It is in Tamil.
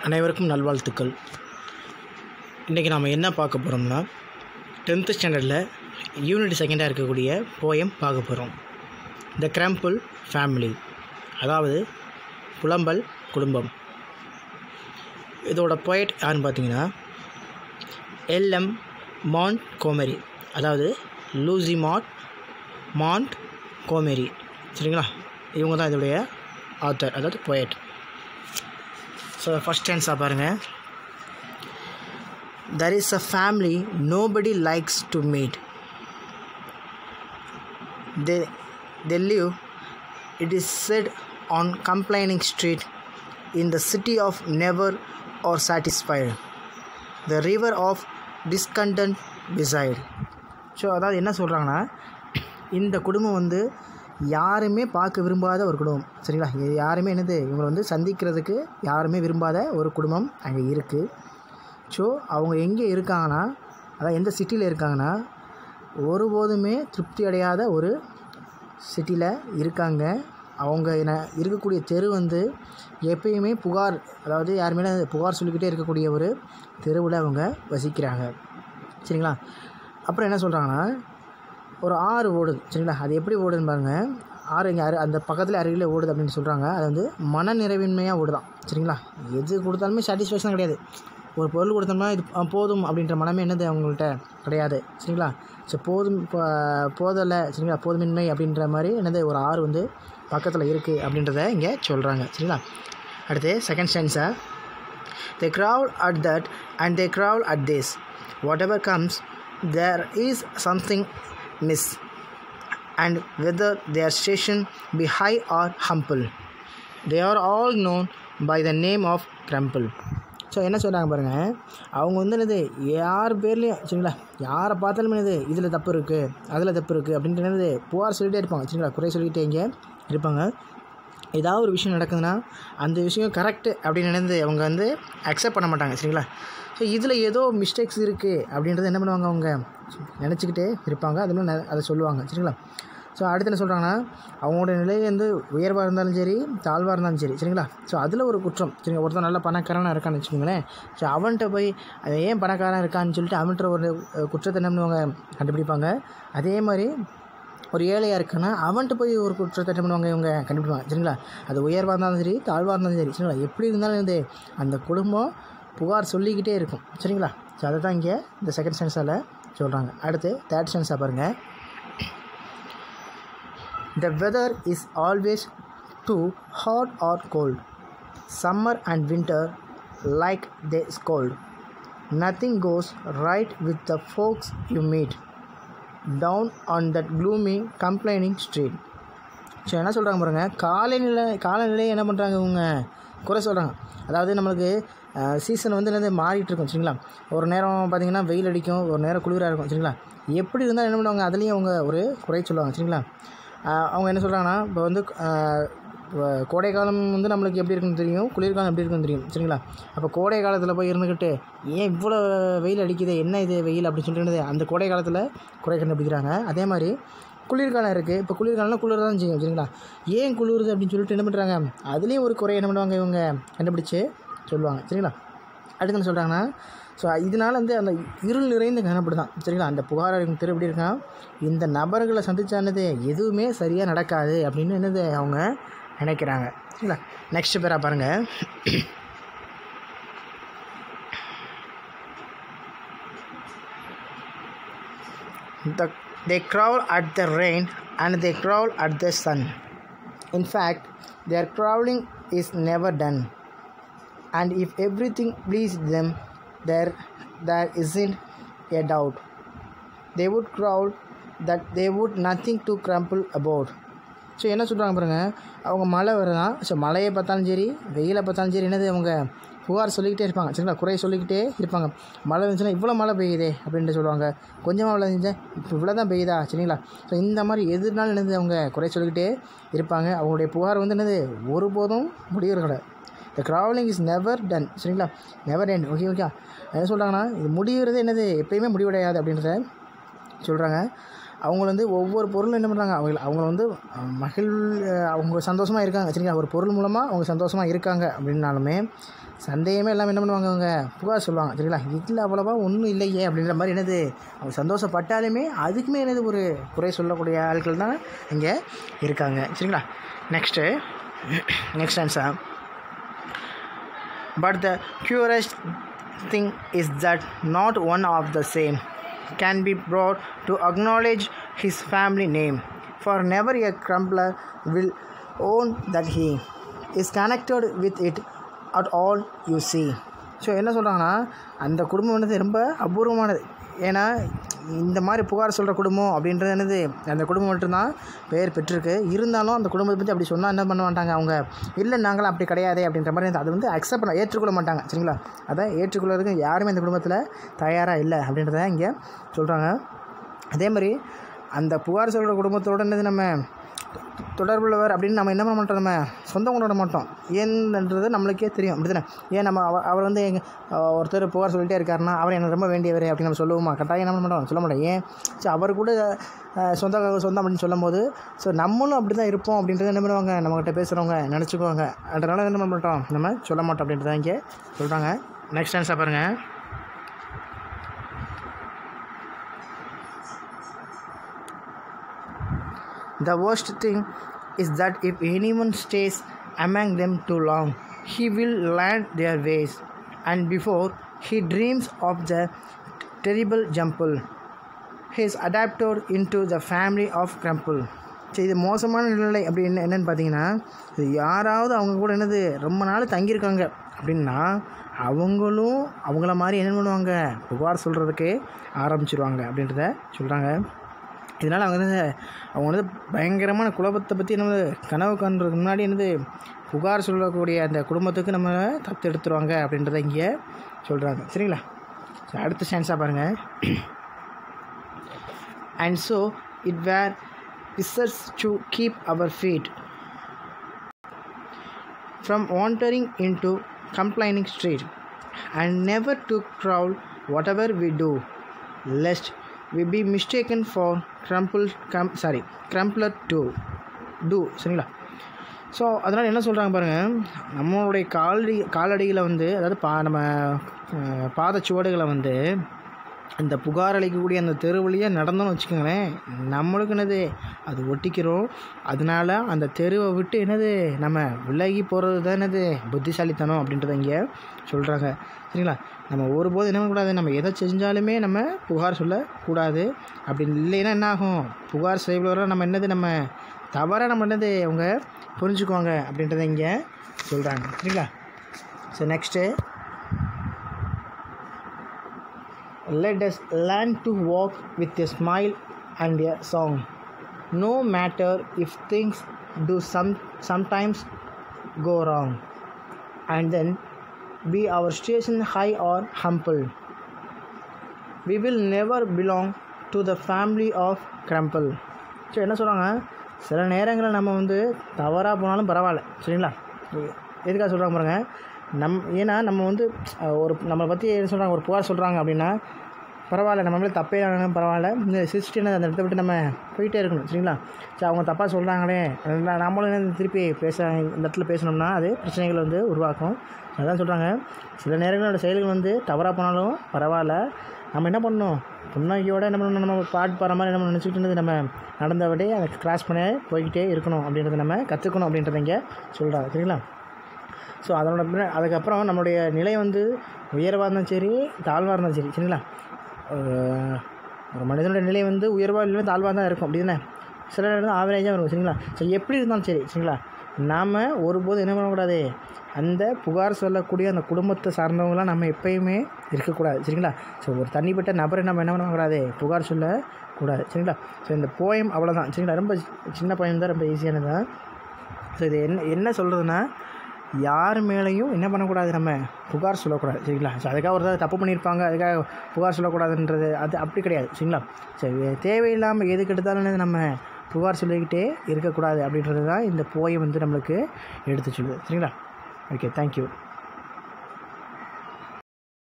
அனைவருக்கும் நல்வாழ்த்துக்கள் இன்றைக்கி நாம் என்ன பார்க்க போகிறோம்னா டென்த்து ஸ்டாண்டர்டில் யூனிட் செகண்டாக இருக்கக்கூடிய போயம் பார்க்க போகிறோம் த கிரம்பிள் ஃபேமிலி அதாவது புலம்பல் குடும்பம் இதோட poet யாருன்னு பார்த்தீங்கன்னா எல்எம் மாண்ட் கோமெரி அதாவது லூசி மாட் மாண்ட் கோமெரி சரிங்களா இவங்க தான் இதோடைய ஆத்தர் அதாவது poet ஸோ ஃபஸ்ட் ஆன்சர் பாருங்கள் there is a family nobody likes to meet they they live it is said on complaining street in the city of never or satisfied the river of discontent beside so அதாவது என்ன சொல்கிறாங்கன்னா இந்த குடும்பம் வந்து யாருமே பார்க்க விரும்பாத ஒரு குடும்பம் சரிங்களா இது யாருமே என்னது இவங்களை வந்து சந்திக்கிறதுக்கு யாருமே விரும்பாத ஒரு குடும்பம் அங்கே இருக்குது ஸோ அவங்க எங்கே இருக்காங்கன்னா அதாவது எந்த சிட்டியில் இருக்காங்கன்னா ஒருபோதுமே திருப்தி அடையாத ஒரு சிட்டியில் இருக்காங்க அவங்க என்ன இருக்கக்கூடிய தெரு வந்து எப்பயுமே புகார் அதாவது யார் மேலே புகார் சொல்லிக்கிட்டே இருக்கக்கூடிய ஒரு தெருவில் அவங்க வசிக்கிறாங்க சரிங்களா அப்புறம் என்ன சொல்கிறாங்கன்னா ஒரு ஆறு ஓடுது சரிங்களா அது எப்படி ஓடுதுன்னு பாருங்கள் ஆறு இங்கே அரு அந்த பக்கத்தில் அருகில் ஓடுது அப்படின்னு சொல்கிறாங்க அது வந்து மன நிறைவின்மையாக ஓடுதான் சரிங்களா எது கொடுத்தாலுமே சாட்டிஸ்ஃபேக்ஷன் கிடையாது ஒரு பொருள் கொடுத்தோம்னா இது ஆ, போதும் அப்படின்ற மனமே என்னது அவங்கள்ட்ட கிடையாது சரிங்களா ஸோ போதும் ப- போதலை சரிங்களா போதுமின்மை அப்படின்ற மாதிரி என்னது ஒரு ஆறு வந்து பக்கத்தில் இருக்குது அப்படின்றத இங்கே சொல்கிறாங்க சரிங்களா அடுத்து செகண்ட் ஸ்டான்ஸை They crawl at that and they crawl at this. Whatever comes, there is something miss. And whether their station be high or humble, they are all known by the name of Crumple. So என்ன சொல்கிறாங்க பாருங்கள் அவங்க வந்து என்னது யார் பேர்லேயும் சரிங்களா யாரை பார்த்தாலுமே என்னது இதில் தப்பு இருக்குது அதில் தப்பு இருக்குது அப்படின்ட்டு என்னது புகார் சொல்லிகிட்டே இருப்பாங்க சரிங்களா குறை சொல்லிக்கிட்டே இங்கே இருப்பாங்க ஏதாவது ஒரு விஷயம் நடக்குதுன்னா அந்த விஷயம் கரெக்டு அப்படின்னு நினைந்து அவங்க வந்து அக்செப்ட் பண்ண மாட்டாங்க சரிங்களா ஸோ இதில் ஏதோ மிஸ்டேக்ஸ் இருக்குது அப்படின்றத என்ன பண்ணுவாங்க அவங்க நினச்சிக்கிட்டே இருப்பாங்க அது மாதிரி நெ- அதை சொல்லுவாங்க சரிங்களா ஸோ அடுத்து என்ன சொல்கிறாங்கன்னா அவங்களோட நிலை வந்து உயர்வாக இருந்தாலும் சரி தாழ்வாக இருந்தாலும் சரி சரிங்களா ஸோ அதில் ஒரு குற்றம் சரிங்களா ஒருத்தன் நல்ல பணக்காரனாக இருக்கான்னு வச்சுக்கோங்களேன் ஸோ அவன்கிட்ட போய் அவன் ஏன் பணக்காரன் இருக்கான்னு சொல்லிட்டு அவன்கிட்ட ஒரு அஹ், குற்றத்தை என்ன பண்ணுவாங்க கண்டுபிடிப்பாங்க அதே மாதிரி ஒரு ஏழையாக இருக்கான்னா அவன்கிட்ட போய் ஒரு குற்றத்தை என்ன பண்ணுவாங்க இவங்க கண்டுபிடிப்பாங்க சரிங்களா அது உயர்வாக இருந்தாலும் சரி தாழ்வாக இருந்தாலும் சரி சரிங்களா எப்படி இருந்தாலும் வந்து அந்த குடும்பம் புகார் சொல்லிக்கிட்டே இருக்கும் சரிங்களா ஸோ அதை தான் இங்கே இந்த செகண்ட் சென்ஸால் சொல்கிறாங்க அடுத்து தேர்ட் சென்ஸாக பாருங்கள் The weather is always too hot or cold. Summer and winter like they scold. Nothing goes right with the folks you meet down on that gloomy complaining street. So என்ன சொல்கிறாங்க பாருங்க காலநிலை காலநிலையை என்ன பண்ணுறாங்க இவங்க குறை சொல்கிறாங்க அதாவது நம்மளுக்கு சீசன் வந்து என்னது மாறிட்டு இருக்கும் சரிங்களா ஒரு நேரம் பார்த்தீங்கன்னா வெயில் அடிக்கும் ஒரு நேரம் குளிராக இருக்கும் சரிங்களா எப்படி இருந்தாலும் என்ன பண்ணுவாங்க அதுலேயும் அவங்க ஒரு குறை சொல்லுவாங்க சரிங்களா ஆஹ் அவங்க என்ன சொல்கிறாங்கன்னா இப்போ வந்து ஆஹ் வ- கோடை காலம் வந்து நம்மளுக்கு எப்படி இருக்குன்னு தெரியும் குளிர்காலம் எப்படி இருக்குன்னு தெரியும் சரிங்களா அப்போ கோடை காலத்தில் போய் இருந்துக்கிட்டு ஏன் இவ்வளோ வெயில் அடிக்குது என்ன இது வெயில் அப்படின்னு சொல்லிட்டு அந்த கோடை காலத்தில் குறை கண்டுபிடிக்கிறாங்க அதே மாதிரி குளிர்காலம் இருக்குது இப்போ குளிர்காலம்னா குளிர் தான் செய்யும் சரிங்களா ஏன் குளிருது அப்படின்னு சொல்லிட்டு என்ன பண்ணுறாங்க அதுலேயும் ஒரு குறை என்ன பண்ணுவாங்க இவங்க கண்டுபிடிச்சு சொல்லுவாங்க சரிங்களா அடுத்து என்ன சொல்கிறாங்கன்னா ஸோ இதனால் வந்து அந்த இருள் நிறைந்த காணப்படு தான் சரிங்களா அந்த புகார் அளிக்கும் தெரு எப்படி இருக்கான் இந்த நபர்களை சந்திச்சானது எதுவுமே சரியாக நடக்காது அப்படின்னு என்னது அவங்க நினைக்கிறாங்க சரிங்களா நெக்ஸ்ட் பேரா பாருங்கள் the, they crawl at the rain and they crawl at the sun. In fact, their crawling is never done. And if everything pleased them, there there isn't a doubt. They would crawl that they would nothing to crumple about. So என்ன சொல்கிறாங்க பாருங்க அவங்க மழை வருதான் ஸோ மழையை பார்த்தாலும் சரி வெயிலை பார்த்தாலும் சரி என்னது அவங்க புகார் சொல்லிக்கிட்டே இருப்பாங்க சரிங்களா குறை சொல்லிக்கிட்டே இருப்பாங்க மழை இருந்துச்சுன்னா இவ்வளோ மழை பெய்யுதே அப்படின்ட்டு சொல்லுவாங்க கொஞ்சமாக மழை இருந்துச்சு இப்போ இவ்வளோ தான் பெய்யுதா சரிங்களா ஸோ இந்த மாதிரி எதுனாலும் என்னது அவங்க குறை சொல்லிக்கிட்டே இருப்பாங்க அவங்களுடைய புகார் வந்து என்னது ஒருபோதும் முடிகிறது கிடையாது the travelling is never done சரிங்களா நெவர் எண்ட் ஓகே ஓகே என்ன சொல்கிறாங்கன்னா இது முடிகிறது என்னது எப்பயுமே முடிவடையாது அப்படின்றத சொல்கிறாங்க அவங்க வந்து ஒவ்வொரு பொருளும் என்ன பண்ணுறாங்க அவங்க அவங்க வந்து அஹ், மகிழ் அஹ், அவங்க சந்தோஷமாக இருக்காங்க சரிங்களா ஒரு பொருள் மூலமாக அவங்க சந்தோஷமாக இருக்காங்க அப்படின்னாலுமே சந்தேகமே இல்லாமல் என்ன பண்ணுவாங்க அவங்க புகார் சொல்லுவாங்க சரிங்களா இதில் அவ்வளோவா ஒன்றும் இல்லையே அப்படின்ற மாதிரி என்னது அவங்க சந்தோஷப்பட்டாலுமே அதுக்குமே என்னது ஒரு குறை சொல்லக்கூடிய ஆட்கள் தான் இங்கே இருக்காங்க சரிங்களா next next answer but the curious thing is that not one of the same can be brought to acknowledge his family name for never a crumbler will own that he is connected with it at all you see so என்ன சொல்கிறாங்கன்னா அந்த குடும்பம் வந்து ரொம்ப அபூர்வமானது ஏன்னா இந்த மாதிரி புகார் சொல்கிற குடும்பம் அப்படின்றது என்னது அந்த குடும்பம் மட்டும்தான் பெயர் பெற்றிருக்கு இருந்தாலும் அந்த குடும்பத்தை பற்றி அப்படி சொன்னால் என்ன பண்ண மாட்டாங்க அவங்க இல்லை நாங்களும் அப்படி கிடையாதே அப்படின்ற மாதிரி அது வந்து அக்செப்ட் பண்ண ஏற்றுக்கொள்ள மாட்டாங்க சரிங்களா அதான் ஏற்றுக்கொள்றதுக்கு யாருமே இந்த குடும்பத்தில் தயாராக இல்லை அப்படின்றத இங்கே சொல்கிறாங்க அதே மாதிரி அந்த புகார் சொல்கிற குடும்பத்தோட என்னது நம்ம தொடர்புள்ளவர் அப்படின்னு நம்ம என்ன பண்ண மாட்டோம் நம்ம சொந்தம் கொண்டு வர மாட்டோம் ஏன்ன்றது நம்மளுக்கே தெரியும் அப்படி தானே ஏன் நம்ம அவ அவர் வந்து எங்க ஒருத்தர் புகார் சொல்லிட்டே இருக்காருன்னா அவர் எனக்கு ரொம்ப வேண்டியவர் அப்படின்னு நம்ம சொல்லுவோமா கட்டாயம் என்ன பண்ண மாட்டோம் சொல்ல மாட்டோம் ஏன் ஸோ அவர் கூட அஹ், சொந்த சொந்தம் அப்படின்னு சொல்லும் போது ஸோ நம்மளும் அப்படி தான் இருப்போம் அப்படின்றத என்ன பண்ணுவாங்க நம்மகிட்ட பேசுகிறவங்க நினச்சிக்குவாங்க அதனால என்ன பண்ண மாட்டோம் நம்ம சொல்ல மாட்டோம் அப்படின்றத இங்கே சொல்கிறாங்க நெக்ஸ்ட் ஆன்சர் பாருங்கள் The worst thing is that if anyone stays among them too long, he will learn their ways, and before he dreams of the terrible jumble, he is adapted into the family of Crumple. சரி இது மோசமான நிலை அப்படி என்ன என்னன்னு பார்த்தீங்கன்னா இது யாராவது அவங்க கூட என்னது ரொம்ப நாள் தங்கியிருக்காங்க அப்படின்னா அவங்களும் அவங்கள மாதிரி என்ன பண்ணுவாங்க புகார் சொல்கிறதுக்கு ஆரம்பிச்சிருவாங்க அப்படின்றத சொல்கிறாங்க இதனால் அவங்க வந்து அவங்க வந்து பயங்கரமான குழப்பத்தை பற்றி நம்ம கனவு காண்றதுக்கு முன்னாடி என்னது புகார் சொல்லக்கூடிய அந்த குடும்பத்துக்கு நம்ம தத்து எடுத்துருவாங்க அப்படின்றத இங்கே சொல்கிறாங்க சரிங்களா சரி, அடுத்த சான்ஸாக பாருங்கள் and so it were research to keep our feet from wandering into complaining street and never to crawl whatever we do lest we be mistaken for crumple crum, sorry crumpler to do சரிங்களா ஸோ அதனால் என்ன சொல்கிறாங்க பாருங்கள் நம்மளுடைய காலடி காலடிகளை வந்து அதாவது பா நம்ம அஹ், பாதச்சுவடுகளை வந்து இந்த புகார் அளிக்கக்கூடிய அந்த தெரு வழியாக நடந்தோம்னு வச்சுக்கோங்களேன் நம்மளுக்கு என்னது அது ஒட்டிக்கிறோம் அதனால அந்த தெருவை விட்டு என்னது நம்ம விலகி போகிறது தான் என்னது புத்திசாலித்தனம் அப்படின்றத இங்கே சொல்கிறாங்க சரிங்களா நம்ம ஒருபோது என்ன பண்ணக்கூடாது நம்ம எதை செஞ்சாலுமே நம்ம புகார் சொல்லக்கூடாது அப்படி இல்லைன்னா என்ன ஆகும் புகார் செய்வதெல்லாம் நம்ம என்னது நம்ம தவறாக நம்ம என்னது அவங்க புரிஞ்சுக்குவாங்க அப்படின்றத இங்கே சொல்கிறாங்க சரிங்களா so next let us learn to walk with a smile and a song no matter if things do some sometimes go wrong and then be our station high or humble we will never belong to the family of crumple so என்ன சொல்கிறாங்க சில நேரங்களில் நம்ம வந்து தவறாக போனாலும் பரவாயில்ல சரிங்களா எதுக்காக சொல்கிறாங்க பாருங்க நம் ஏன்னா நம்ம வந்து அஹ், ஒரு நம்மளை பற்றி என்ன சொல்கிறாங்க ஒரு புகார் சொல்கிறாங்க அப்படின்னா பரவாயில்ல நம்ம மேலே தப்பே இல்லைனாலும் பரவாயில்ல இந்த சிஸ்டினை அந்த இடத்த விட்டு நம்ம போயிட்டே இருக்கணும் சரிங்களா சரி அவங்க தப்பாக சொல்கிறாங்களே அதனால நம்மளும் என்ன திருப்பி பேச இந்த இடத்துல பேசணும்னா அது பிரச்சனைகள் வந்து உருவாக்கும் அதான் சொல்கிறாங்க சில நேரங்களோட செயல்கள் வந்து தவறாக போனாலும் பரவாயில்ல நம்ம என்ன பண்ணணும் புன்னகையோட என்ன பண்ணணும் நம்ம பாட்டு பாடுற மாதிரி நம்ம நினச்சிக்கிட்டு இருந்தது நம்ம நடந்தபடி அதை கிராஸ் பண்ணி போய்கிட்டே இருக்கணும் அப்படின்றத நம்ம கற்றுக்கணும் அப்படின்றத இங்கே சொல்கிறாங்க சரிங்களா ஸோ அதனோட பின்ன அதுக்கப்புறம் நம்மளுடைய நிலை வந்து உயர்வாக இருந்தாலும் சரி தாழ்வாக இருந்தாலும் சரி சரிங்களா அஹ் ஒரு மனிதனுடைய நிலை வந்து உயர்வாக இல்லைன்னா தாழ்வாக தான் இருக்கும் அப்படி தானே சில நேரம் ஆவரேஜாக இருக்கும் சரிங்களா ஸோ எப்படி இருந்தாலும் சரி சரிங்களா நாம் ஒருபோது என்ன பண்ணக்கூடாது அந்த புகார் சொல்லக்கூடிய அந்த குடும்பத்தை சார்ந்தவங்களாம் நம்ம எப்பயுமே இருக்கக்கூடாது சரிங்களா ஸோ ஒரு தனிப்பட்ட நபரை நம்ம என்ன பண்ணக்கூடாது புகார் சொல்லக்கூடாது சரிங்களா ஸோ இந்த போயம் அவ்வளோதான் சரிங்களா ரொம்ப சின்ன போயம் தான் ரொம்ப ஈஸியானது தான் ஸோ இது என்ன என்ன சொல்கிறதுனா யார் மேலேயும் என்ன பண்ணக்கூடாது நம்ம புகார் சொல்லக்கூடாது சரிங்களா ஸோ அதுக்காக ஒரு தடவை தப்பு பண்ணியிருப்பாங்க அதுக்காக புகார் சொல்லக்கூடாதுன்றது அது அப்படி கிடையாது சரிங்களா சரி தேவையில்லாமல் எதுக்கு எடுத்தாலும் நம்ம புகார் சொல்லிக்கிட்டே இருக்கக்கூடாது அப்படின்றது தான் இந்த போயம் வந்து நம்மளுக்கு எடுத்து சொல்லுது சரிங்களா ஓகே தேங்க்யூ